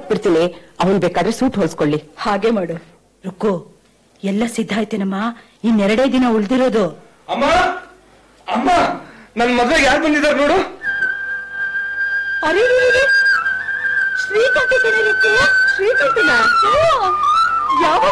ಕೊಟ್ಬಿಡ್ತೀನಿ ಅವನ್ ಬೇಕಾದ್ರೆ ಸೂಟ್ ಹೊಲ್ಸ್ಕೊಳ್ಳಿ ಹಾಗೆ ಮಾಡು ರುಕ್ಕು ಎಲ್ಲ ಸಿದ್ಧ ಆಯ್ತೇನಮ್ಮ ಇನ್ನೆರಡೇ ದಿನ ಉಳ್ದಿರೋದು ಅಮ್ಮ ಅಮ್ಮ ನನ್ ಮದ್ವೆಗೆ ಯಾರು ಬಂದಿದ್ದಾರೆ ನೋಡು ಅರೆ ಶ್ರೀಕಂಠ ಕಣಲಿಕ್ಕೆ ಶ್ರೀಕಂಠನ ಯಾವಾಗ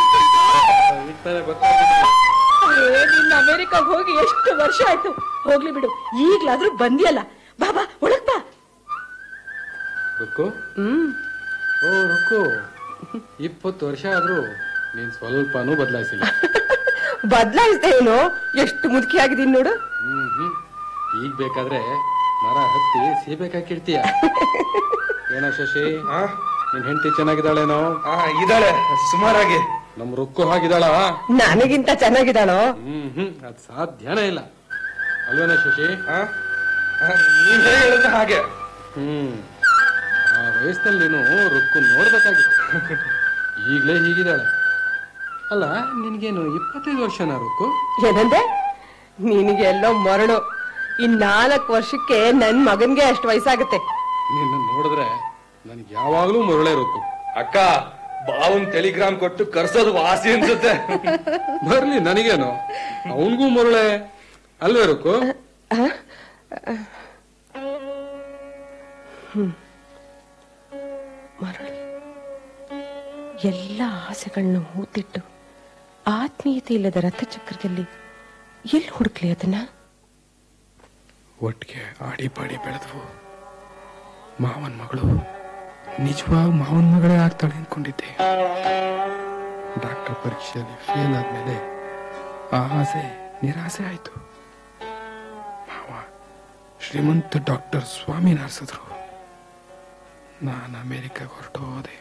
ನಿನ್ನ ಅಮೆರಿಕಾಗ್ ಹೋಗಿ ಎಷ್ಟು ವರ್ಷ ಆಯ್ತು ಹೋಗ್ಲಿ ಬಿಡು ಈಗ್ಲಾದ್ರೂ ಬಂದಿಯಲ್ಲ ಬಾಬಾ ಒಳಗ್ ಬಾ ರುಕ್ಕು ಓ ರುಕ್ಕು ಇಪ್ಪತ್ತು ವರ್ಷ ಆದ್ರೂ ನೀನ್ ಸ್ವಲ್ಪನೂ ಬದಲಾಯಿಸಿಲ್ಲ ಬದ್ಲಾಯಿಸ್ದೆ ಏನು ಎಷ್ಟು ಮುದುಕಿ ಆಗಿದೀನಿ ನೋಡು ಹ್ಮ್ ಹ್ಮ್ ಈಗ ಬೇಕಾದ್ರೆ ಮರ ಹತ್ತಿ ಸೀಬೇಕಾಕಿರ್ತೀಯ ಏನೋ ಶಶಿ ಆ? ನಿನ್ ಹೆಂಡತಿ ಚೆನ್ನಾಗಿದ್ದಾಳೇನೋ ಆ, ಇದಾಳೆ ಸುಮಾರಾಗಿ ನಮ್ ರುಕ್ಕು ಹಾಗಿದ್ದಾಳ ನನಗಿಂತ ಚೆನ್ನಾಗಿದ್ದಾಳೋ ಹ್ಮ್ ಹ್ಮ್ ಅದ್ ಸಾಧ್ಯನೇ ಇಲ್ಲ ಅಲ್ವೇನೋ ಶಶಿ ಆ? ಆ, ನೀವ್ ಹೇಗೆ ಹೇಳಿದ್ರೆ ಹಾಗೆ ಹ್ಮ್ ಆ ವಯಸ್ಸಿನಲ್ಲಿ ನೀನು ರುಕ್ಕು ನೋಡ್ಬೇಕಾಗಿತ್ತು ಈಗ್ಲೇ ಹೀಗಿದ್ದಾಳೆ ಅಲ್ಲ ನಿನ್ಗೇನು ಇಪ್ಪತ್ತೈದು ವರ್ಷನಾ ರುಕ್ಕು ಏನಂದೆ ನಿನಗೆ ಎಲ್ಲೋ ಮರಳು ಇನ್ ನಾಲ್ಕು ವರ್ಷಕ್ಕೆ ನನ್ ಮಗನ್ಗೆ ಅಷ್ಟು ವಯಸ್ಸಾಗುತ್ತೆ ನಿನ್ನ ನೋಡಿದ್ರೆ ನನ್ಗೆ ಯಾವಾಗ್ಲೂ ಮುರಳೆ ರುಕ್ಕು ಅಕ್ಕ ಬಾವನ್ ಟೆಲಿಗ್ರಾಮ್ ಕೊಟ್ಟು ಕರ್ಸೋದು ವಾಸಿ ಅನ್ಸುತ್ತೆ ಬರ್ಲಿ ನನಗೇನು ಅವನ್ಗೂ ಮುರಳೆ ಅಲ್ವೇ ರುಕ್ಕು ಮರಳಿ ಎಲ್ಲ ಆಸೆಗಳನ್ನ ಹೂತಿಟ್ಟು ಆತ್ಮೀಯತೆ ಇಲ್ಲದ ರಥಚಕ್ರದಲ್ಲಿ ಎಲ್ಲಿ ಹುಡುಕ್ಲಿ ಅದನ್ನ ಒಟ್ಟಿಗೆ ಆಡಿ ಪಾಡಿ ಬೆಳೆದ್ವು ಮಾವನ್ ಮಗಳು ನಿಜವಾಗ ಮಾವನ್ ಮಗಳೇ ಆಗ್ತಾಳೆ ಅನ್ಕೊಂಡಿದ್ದೆ ಡಾಕ್ಟರ್ ಪರೀಕ್ಷೆಯಲ್ಲಿ ಫೇಲ್ ಆದ್ಮೇಲೆ ಆ ಆಸೆ ನಿರಾಸೆ ಆಯ್ತು ಮಾವ ಶ್ರೀಮಂತ ಡಾಕ್ಟರ್ ಸ್ವಾಮಿ ನಾರ್ಸಿದ್ರು ನಾನು ಅಮೆರಿಕಾಗ ಹೊರಟೋದೆ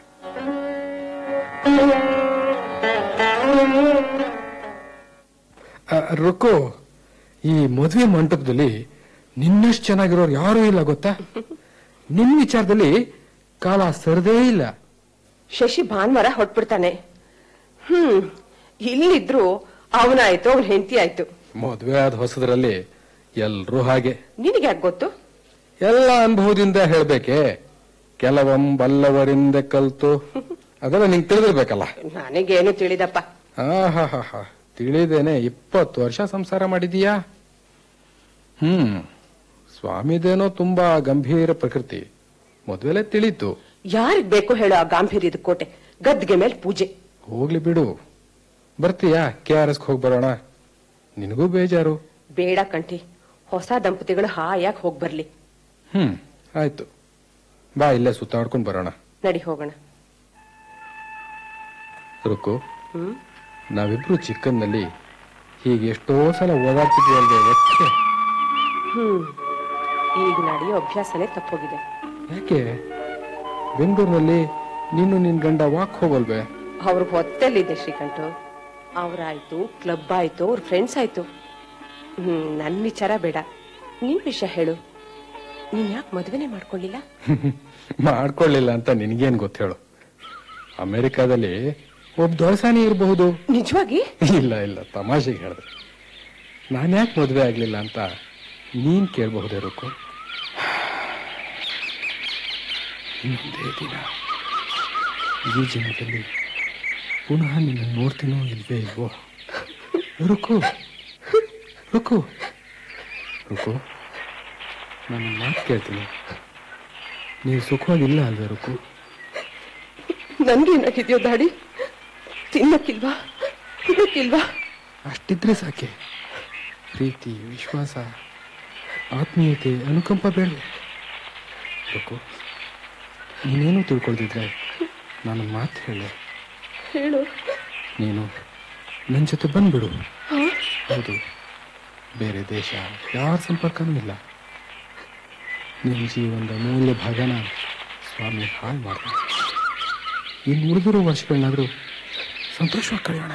ರುಕೋ ಈ ಮದುವೆ ಮಂಟಪದಲ್ಲಿ ನಿನ್ನಷ್ಟು ಚೆನ್ನಾಗಿರೋರು ಯಾರೂ ಇಲ್ಲ ಗೊತ್ತಾ ನಿನ್ನ ವಿಚಾರದಲ್ಲಿ ಕಾಲ ಸರದೇ ಇಲ್ಲ ಶಶಿ ಭಾನುವಾರ ಹೊಟ್ಬಿಡ್ತಾನೆ ಹ್ಮ್ ಇಲ್ಲಿದ್ರು ಅವನಾಯ್ತು ಅವ್ನ ಹೆಂಡತಿ ಆಯ್ತು ಮದುವೆ ಆದ ಹೊಸದ್ರಲ್ಲಿ ಎಲ್ರೂ ಹಾಗೆ ನಿನಗೆ ಯಾಕೆ ಗೊತ್ತು ಎಲ್ಲ ಅನುಭವದಿಂದ ಹೇಳ್ಬೇಕೆ ಕೆಲವೊಂ ಬಲ್ಲವರಿಂದ ಕಲ್ತು ಅದೆಲ್ಲ ನಿಂಗೆ ತಿಳಿದಿರ್ಬೇಕಲ್ಲ ನನಗೇನು ತಿಳಿದಪ್ಪ ಆಹಾಹಾಹಾ ತಿಳಿದೇನೆ ಇಪ್ಪತ್ತು ವರ್ಷ ಸಂಸಾರ ಮಾಡಿದೀಯಾ ಹ್ಮ್ ಸ್ವಾಮಿದೇನೋ ತುಂಬಾ ಗಂಭೀರ ಪ್ರಕೃತಿ ಮದ್ವೆಲೆ ತಿಳಿತು ಯಾರಿಗ್ ಬೇಕು ಹೇಳೋ ಆ ಗಾಂಭೀರ್ಯದ ಕೋಟೆ ಗದ್ಗೆ ಮೇಲೆ ಪೂಜೆ ಹೋಗ್ಲಿ ಬಿಡು ಬರ್ತೀಯಾ ಕೆ ಆರ್ ಎಸ್ ಹೋಗಿ ಬರೋಣ ನಿನಗೂ ಬೇಜಾರು ಬೇಡ ಕಂಠಿ ಹೊಸ ದಂಪತಿಗಳು ಹಾಯಾಗಿ ಹೋಗ್ ಬರ್ಲಿ ಹ್ಮ್ ಆಯ್ತು ಬಾ ಇಲ್ಲೇ ಸುತ್ತಾಡ್ಕೊಂಡು ಬರೋಣ ನಡಿ ಹೋಗೋಣ ರುಕು ಹ್ಮ್ ನಾವಿಬ್ರು ಚಿಕ್ಕನ್ನಲ್ಲಿ ಹೀಗೆ ಎಷ್ಟೋ ಸಲ ಓದಾಡ್ತಿದ್ವಲ್ವೇ ಒಟ್ಟಿಗೆ ಹ್ಮ್ ಈಗ ನಡೆಯೋ ಅಭ್ಯಾಸನೇ ತಪ್ಪೋಗಿದೆ ಯಾಕೆ ಬೆಂಗಳೂರಿನಲ್ಲಿ ನೀನು ನಿನ್ ಗಂಡ ವಾಕ್ ಹೋಗಲ್ವೇ ಅವ್ರ ಹೊತ್ತಲ್ಲಿದೆ ಶ್ರೀಕಂಠು ಅವ್ರಾಯ್ತು ಕ್ಲಬ್ ಆಯ್ತು ಅವ್ರ ಫ್ರೆಂಡ್ಸ್ ಆಯ್ತು ಹ್ಮ್ ನನ್ ವಿಚಾರ ಬೇಡ ನಿನ್ ವಿಷಯ ಹೇಳು ನೀನ್ ಯಾಕೆ ಮದ್ವೆನೆ ಮಾಡ್ಕೊಳ್ಳಿಲ್ಲ ಮಾಡ್ಕೊಳ್ಳಿಲ್ಲ ಅಂತ ನಿನ್ಗೇನ್ ಗೊತ್ತು ಹೇಳು ಅಮೆರಿಕಾದಲ್ಲಿ ಒಬ್ಬ ದೊರಸಾನಿ ಇರಬಹುದು ನಿಜವಾಗಿ ಇಲ್ಲ ಇಲ್ಲ ತಮಾಷೆಗೆ ಹೇಳಿದ್ರೆ ನಾನು ಯಾಕೆ ಮದುವೆ ಆಗ್ಲಿಲ್ಲ ಅಂತ ನೀನ್ ಕೇಳಬಹುದೇ ರುಕು ಇನ್ನೊಂದೇ ದಿನ ಈ ಜನ್ಮದಲ್ಲಿ ಪುನಃ ನಿನ್ನ ನೋಡ್ತೀನೋ ಇಲ್ವೇ ಇಲ್ವೋ ರುಕು ರುಕು ರುಕು ನಾನು ಮಾತು ಕೇಳ್ತೀನಿ ನೀವು ಸುಖವಾಗಿಲ್ಲ ಅಲ್ವೇ ರುಕು ನನ್ಗೇನಾಗಿದ್ಯೋ ದಾಡಿ ತಿನ್ನಕ್ಕಿಲ್ವಾ ತಿನ್ನಕ್ಕಿಲ್ವಾ ಅಷ್ಟಿದ್ರೆ ಸಾಕೆ ಪ್ರೀತಿ ವಿಶ್ವಾಸ ಆತ್ಮೀಯತೆ ಅನುಕಂಪ ಬೇಡವೆ ಬೇಕು ನೀನೇನು ತಿಳ್ಕೊಳ್ದಿದ್ರೆ ನಾನು ಮಾತು ಹೇಳೆ ಹೇಳು ನೀನು ನನ್ನ ಜೊತೆ ಬಂದ್ಬಿಡು ಹೌದು ಬೇರೆ ದೇಶ ಯಾರ ಸಂಪರ್ಕನೂ ಇಲ್ಲ ನಿನ್ನ ಜೀವನದ ಅಮೂಲ್ಯ ಭಾಗನ ಸ್ವಾಮಿ ಹಾಳು ಮಾಡ್ದ ಇನ್ನು ಉಳಿದಿರೋ ವರ್ಷಗಳನ್ನಾದರೂ ಸಂತೋಷವಾಗಿ ಕಳೆಯೋಣ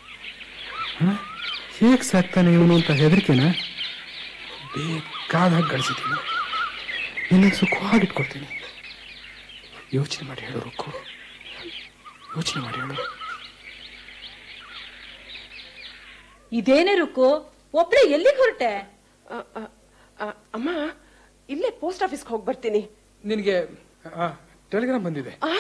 ಹೇಗೆ ಸಾಕ್ತಾನೆ ಇವನು ಅಂತ ಹೆದರಿಕೆನ ಬೇಕಾದಾಗ ಗಳಿಸಿದ್ದೀನಿ ನಿನ್ನ ಸುಖವಾಗಿಟ್ಕೊಳ್ತೀನಿ ಯೋಚನೆ ಮಾಡಿ ಹೇಳು ರುಕ್ಕು ಯೋಚನೆ ಮಾಡಿ ಹೇಳು ಇದೇನೇ ರುಕ್ಕು ಒಬ್ಳೆ ಎಲ್ಲಿಗೆ ಹೊರಟೆ ಆ, ಆ, ಆ, ಅಮ್ಮ ಇಲ್ಲೇ ಪೋಸ್ಟ್ ಆಫೀಸ್ಗೆ ಹೋಗಿ ಬರ್ತೀನಿ ನಿನಗೆ ಟೆಲಿಗ್ರಾಮ್ ಬಂದಿದೆ ಆ